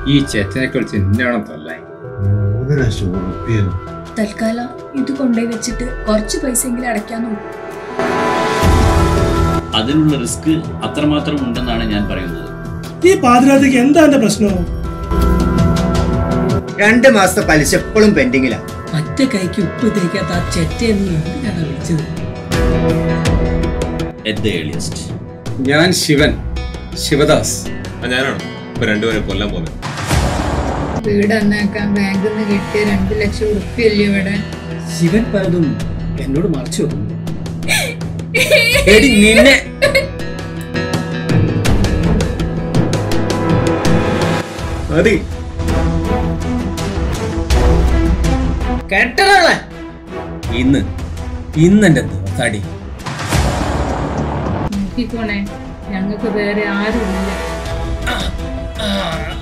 ഈ ചെറ്റനെ കുറിച്ച് എന്നാണോ തല്ലാൻ മൂന്ന് ലക്ഷം ഉറുപ്പിയോ തൽക്കാലം ഇത് കൊണ്ടുപോയി വെച്ചിട്ട് കുറച്ച് പൈസയെങ്കിലും അടയ്ക്കാൻ നോക്കും അതിനുള്ള റിസ്ക് അത്രമാത്രം ഉണ്ടെന്നാണ് ഞാൻ പറയുന്നത് ഈ പാതിരാത്രിക്ക് എന്താ എന്റെ പ്രശ്നം രണ്ട് മാസത്തെ പലിശ എപ്പോഴും പെൻഡിങ്ങിലാണ് ഒറ്റ കൈക്ക് ഉപ്പ് തേക്കാത്ത ആ ചെറ്റയെന്ന് എന്തിനാണ് വിളിച്ചത് അറ്റ് ദ ഏർലിയസ്റ്റ് ഞാൻ ശിവൻ ശിവദാസ് ആ ഞാനാണ് ഇപ്പൊ രണ്ടുപേരെ കൊല്ലാൻ പോകുന്നത് വീട് നന്നാക്കാൻ ബാങ്കിൽ നിന്ന് കിട്ടിയ രണ്ട് ലക്ഷം ഉറുപ്പിയല്ലേ ഇവിടെ ശിവൻ പലതും എന്നോട് മറച്ചു വെക്കുന്നു എടി നിന്നെ മതി കേട്ടതാളെ ഇന്ന് ഇന്ന് എന്റെ ദിവസാടി നോക്കിക്കോണേ ഞങ്ങൾക്ക് വേറെ ആരുമില്ല ആ